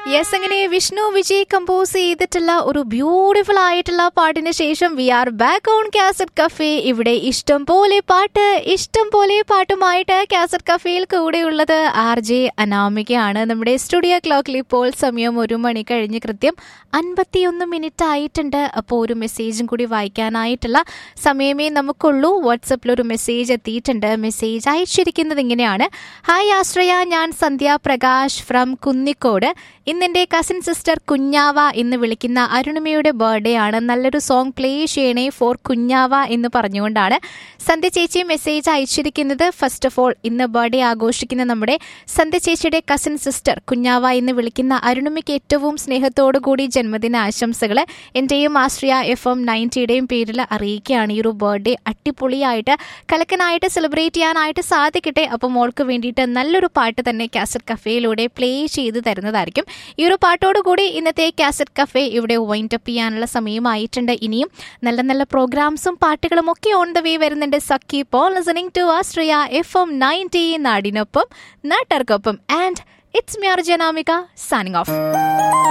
yes അങ്ങനെ Vishnu Vijay compose ചെയ്തിട്ടുള്ള ഒരു ബ്യൂട്ടിഫുൾ ആയിട്ടുള്ള പാട്ടിന് ശേഷം we are back on cassette cafe ഇവിടെ ഇഷ്ടം പോലെ പാട്ട് ഇഷ്ടം പോലെ പാട്ടുമായിട്ട് കാസറ്റ് കഫേയിൽ കൂടെയുള്ളത് ആർ ജെ അനാമികയാണ് നമ്മുടെ സ്റ്റുഡിയോ ക്ലോക്കിൽ ഇപ്പോൾ സമയം ഒരു മണി കഴിഞ്ഞ് കൃത്യം അൻപത്തിയൊന്ന് മിനിറ്റ് ആയിട്ടുണ്ട് അപ്പോൾ ഒരു മെസ്സേജും കൂടി വായിക്കാനായിട്ടുള്ള സമയമേ നമുക്കുള്ളൂ വാട്സപ്പിൽ ഒരു മെസ്സേജ് എത്തിയിട്ടുണ്ട് മെസ്സേജ് അയച്ചിരിക്കുന്നത് ഇങ്ങനെയാണ് ഹായ് ആശ്രയ ഞാൻ സന്ധ്യ പ്രകാശ് ഫ്രം കുന്നിക്കോട് ഇന്നെൻ്റെ കസിൻ സിസ്റ്റർ കുഞ്ഞാവ എന്ന് വിളിക്കുന്ന അരുണിമയുടെ ബർത്ത്ഡേ ആണ് നല്ലൊരു സോങ് പ്ലേ ചെയ്യണേ ഫോർ കുഞ്ഞാവ എന്ന് പറഞ്ഞുകൊണ്ടാണ് സന്ധ്യ ചേച്ചി മെസ്സേജ് അയച്ചിരിക്കുന്നത് ഫസ്റ്റ് ഓഫ് ഓൾ ഇന്ന് ബർത്ത്ഡേ ആഘോഷിക്കുന്ന നമ്മുടെ സന്ധ്യ ചേച്ചിയുടെ കസിൻ സിസ്റ്റർ കുഞ്ഞാവ എന്ന് വിളിക്കുന്ന അരുണിമയ്ക്ക് ഏറ്റവും സ്നേഹത്തോടു കൂടി ജന്മദിന ആശംസകൾ എൻ്റെയും ആശ്രിയ എഫ് എം നയൻറ്റിയുടെയും പേരിൽ അറിയിക്കുകയാണ് ഈ ഒരു ബർത്ത്ഡേ അടിപൊളിയായിട്ട് കലക്കനായിട്ട് സെലിബ്രേറ്റ് ചെയ്യാനായിട്ട് സാധിക്കട്ടെ അപ്പോൾ മോൾക്ക് വേണ്ടിയിട്ട് നല്ലൊരു പാട്ട് തന്നെ കാസറ്റ് കഫേയിലൂടെ പ്ലേ ചെയ്ത് തരുന്നതായിരിക്കും ഈ ഒരു പാട്ടോടുകൂടി ഇന്നത്തെ കാസറ്റ് കഫേ ഇവിടെ വൈൻഡ് അപ്പ് ചെയ്യാനുള്ള സമയമായിട്ടുണ്ട് ഇനിയും നല്ല നല്ല പ്രോഗ്രാംസും പാട്ടുകളും ഒക്കെ ഓൺ ദ വേ വരുന്നുണ്ട് Sakhi Paul listening to Astria F M ninety നാടിനൊപ്പം നാട്ടർക്കൊപ്പം and it's me Janamika signing of